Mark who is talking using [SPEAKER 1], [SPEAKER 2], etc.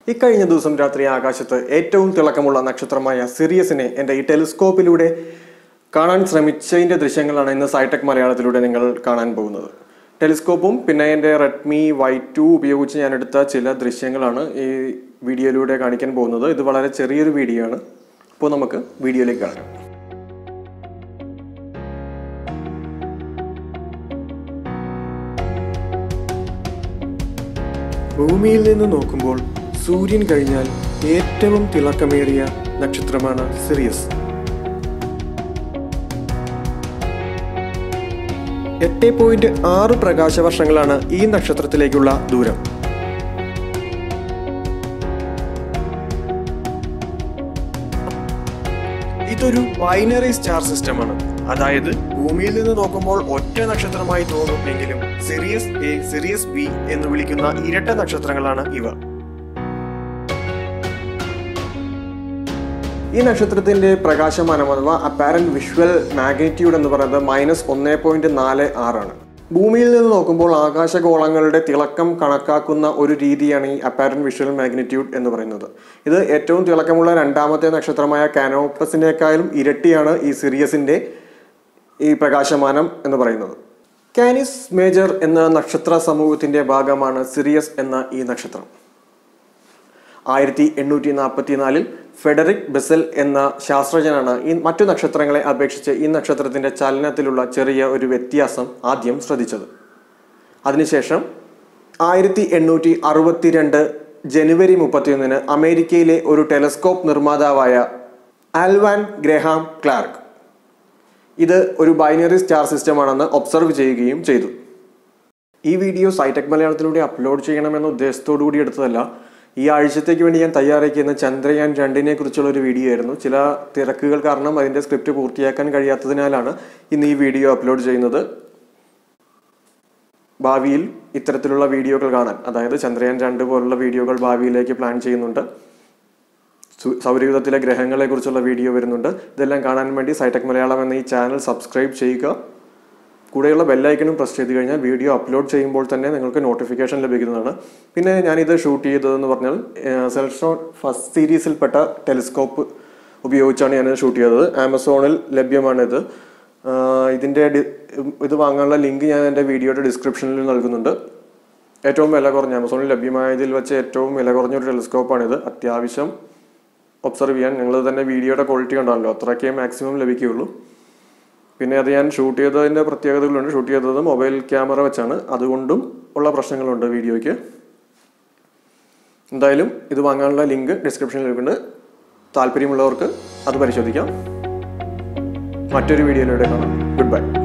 [SPEAKER 1] ഇക്കഴിഞ്ഞ ദിവസം രാത്രി ആകാശത്ത് ഏറ്റവും തിളക്കമുള്ള നക്ഷത്രമായ സിറിയസിനെ എൻ്റെ ഈ ടെലിസ്കോപ്പിലൂടെ കാണാൻ ശ്രമിച്ചതിൻ്റെ ദൃശ്യങ്ങളാണ് ഇന്ന് സൈടെക് മലയാളത്തിലൂടെ നിങ്ങൾ കാണാൻ പോകുന്നത് ടെലിസ്കോപ്പും പിന്നെ എൻ്റെ റെഡ്മി വൈ ടു ഉപയോഗിച്ച് ഞാൻ എടുത്ത ചില ദൃശ്യങ്ങളാണ് ഈ വീഡിയോയിലൂടെ കാണിക്കാൻ പോകുന്നത് ഇത് വളരെ ചെറിയൊരു വീഡിയോ ആണ് അപ്പോൾ നമുക്ക് വീഡിയോയിലേക്ക് കാണാം ഭൂമിയിൽ നിന്ന് നോക്കുമ്പോൾ സൂര്യൻ കഴിഞ്ഞാൽ ഏറ്റവും തിളക്കമേറിയ നക്ഷത്രമാണ് സിറിയസ് എട്ട് പോയിന്റ് ആറ് പ്രകാശവർഷങ്ങളാണ് ഈ നക്ഷത്രത്തിലേക്കുള്ള ദൂരം ഇതൊരു ബൈനറി സ്റ്റാർ സിസ്റ്റമാണ് അതായത് ഭൂമിയിൽ നിന്ന് നോക്കുമ്പോൾ ഒറ്റ നക്ഷത്രമായി തോന്നും എങ്കിലും സിറിയസ് എ സിറിയസ് ബി എന്ന് വിളിക്കുന്ന ഇരട്ട നക്ഷത്രങ്ങളാണ് ഇവ ഈ നക്ഷത്രത്തിന്റെ പ്രകാശമാനം അഥവാ അപ്പാരന്റ് വിഷ്വൽ മാഗ്നിറ്റ്യൂഡ് എന്ന് പറയുന്നത് മൈനസ് ഒന്ന് പോയിന്റ് നാല് ആറാണ് ഭൂമിയിൽ നിന്ന് നോക്കുമ്പോൾ ആകാശഗോളങ്ങളുടെ തിളക്കം കണക്കാക്കുന്ന ഒരു രീതിയാണ് ഈ അപ്പാരന്റ് വിഷ്വൽ മാഗ്നിറ്റ്യൂഡ് എന്ന് പറയുന്നത് ഇത് ഏറ്റവും തിളക്കമുള്ള രണ്ടാമത്തെ നക്ഷത്രമായ കാനോപ്പസിനേക്കാളും ഇരട്ടിയാണ് ഈ സിറിയസിന്റെ ഈ പ്രകാശമാനം എന്ന് പറയുന്നത് കാനിസ് മേജർ എന്ന നക്ഷത്ര സമൂഹത്തിന്റെ ഭാഗമാണ് സിറിയസ് എന്ന ഈ നക്ഷത്രം ആയിരത്തി എണ്ണൂറ്റി നാൽപ്പത്തിനാലിൽ ഫെഡറിക് ബെസൽ എന്ന ശാസ്ത്രജ്ഞനാണ് ഈ മറ്റു നക്ഷത്രങ്ങളെ അപേക്ഷിച്ച് ഈ നക്ഷത്രത്തിന്റെ ചലനത്തിലുള്ള ചെറിയ ഒരു വ്യത്യാസം ആദ്യം ശ്രദ്ധിച്ചത് അതിനുശേഷം ആയിരത്തി എണ്ണൂറ്റി അറുപത്തിരണ്ട് ജനുവരി മുപ്പത്തിയൊന്നിന് അമേരിക്കയിലെ ഒരു ടെലസ്കോപ്പ് നിർമ്മാതാവായ ആൽവാൻ ഗ്രഹാം ക്ലാർക്ക് ഇത് ഒരു ബൈനറി സ്റ്റാർ സിസ്റ്റമാണെന്ന് ഒബ്സർവ് ചെയ്യുകയും ചെയ്തു ഈ വീഡിയോ സൈടെക് മലയാളത്തിലൂടെ അപ്ലോഡ് ചെയ്യണമെന്ന ഉദ്ദേശത്തോടു കൂടി എടുത്തതല്ല ഈ ആഴ്ചത്തേക്ക് വേണ്ടി ഞാൻ തയ്യാറാക്കിയിരുന്ന ചന്ദ്രയാൻ രണ്ടിനെ കുറിച്ചുള്ള ഒരു വീഡിയോ ആയിരുന്നു ചില തിരക്കുകൾ കാരണം അതിന്റെ സ്ക്രിപ്റ്റ് പൂർത്തിയാക്കാൻ കഴിയാത്തതിനാലാണ് ഇന്ന് ഈ വീഡിയോ അപ്ലോഡ് ചെയ്യുന്നത് ഭാവിയിൽ ഇത്തരത്തിലുള്ള വീഡിയോകൾ കാണാൻ അതായത് ചന്ദ്രയാൻ രണ്ട് പോലുള്ള വീഡിയോകൾ ഭാവിയിലേക്ക് പ്ലാൻ ചെയ്യുന്നുണ്ട് സു- സൗരയൂഥത്തിലെ ഗ്രഹങ്ങളെ കുറിച്ചുള്ള വീഡിയോ വരുന്നുണ്ട് ഇതെല്ലാം കാണാൻ വേണ്ടി സൈടെക് മലയാളം എന്ന ഈ ചാനൽ സബ്സ്ക്രൈബ് ചെയ്യുക കൂടെയുള്ള ബെല്ലൈക്കനും പ്രസ് ചെയ്ത് കഴിഞ്ഞാൽ വീഡിയോ അപ്ലോഡ് ചെയ്യുമ്പോൾ തന്നെ നിങ്ങൾക്ക് നോട്ടിഫിക്കേഷൻ ലഭിക്കുന്നതാണ് പിന്നെ ഞാനിത് ഷൂട്ട് ചെയ്തതെന്ന് പറഞ്ഞാൽ സെൽഷോൺ ഫസ്റ്റ് സീരീസിൽപ്പെട്ട ടെലിസ്കോപ്പ് ഉപയോഗിച്ചാണ് ഞാൻ ഷൂട്ട് ചെയ്തത് ആമസോണിൽ ലഭ്യമാണിത് ആ, ഇതിൻ്റെ ഡി- ഇത് വാങ്ങാനുള്ള ലിങ്ക് ഞാൻ എൻ്റെ വീഡിയോയുടെ ഡിസ്ക്രിപ്ഷനിൽ നൽകുന്നുണ്ട് ഏറ്റവും വില കുറഞ്ഞ ആമസോണിൽ ലഭ്യമായതിൽ വെച്ച് ഏറ്റവും വില കുറഞ്ഞ ഒരു ടെലിസ്കോപ്പാണിത് അത്യാവശ്യം ഒബ്സർവ് ചെയ്യാൻ നിങ്ങൾ തന്നെ വീഡിയോയുടെ ക്വാളിറ്റി കണ്ടാണല്ലോ അത്രയ്ക്കേ മാക്സിമം ലഭിക്കുകയുള്ളൂ പിന്നെ അത് ഞാൻ ഷൂട്ട് ചെയ്തതിൻ്റെ പ്രത്യേകതകളുണ്ട് ഷൂട്ട് ചെയ്തത് മൊബൈൽ ക്യാമറ വെച്ചാണ് അതുകൊണ്ടും ഉള്ള പ്രശ്നങ്ങളുണ്ട് വീഡിയോയ്ക്ക് എന്തായാലും ഇത് വാങ്ങാനുള്ള ലിങ്ക് ഡിസ്ക്രിപ്ഷനിൽ ലഭിക്കുന്നുണ്ട് താല്പര്യമുള്ളവർക്ക് അത് പരിശോധിക്കാം മറ്റൊരു വീഡിയോയിലൂടെ കാണാം ഗുഡ് ബൈ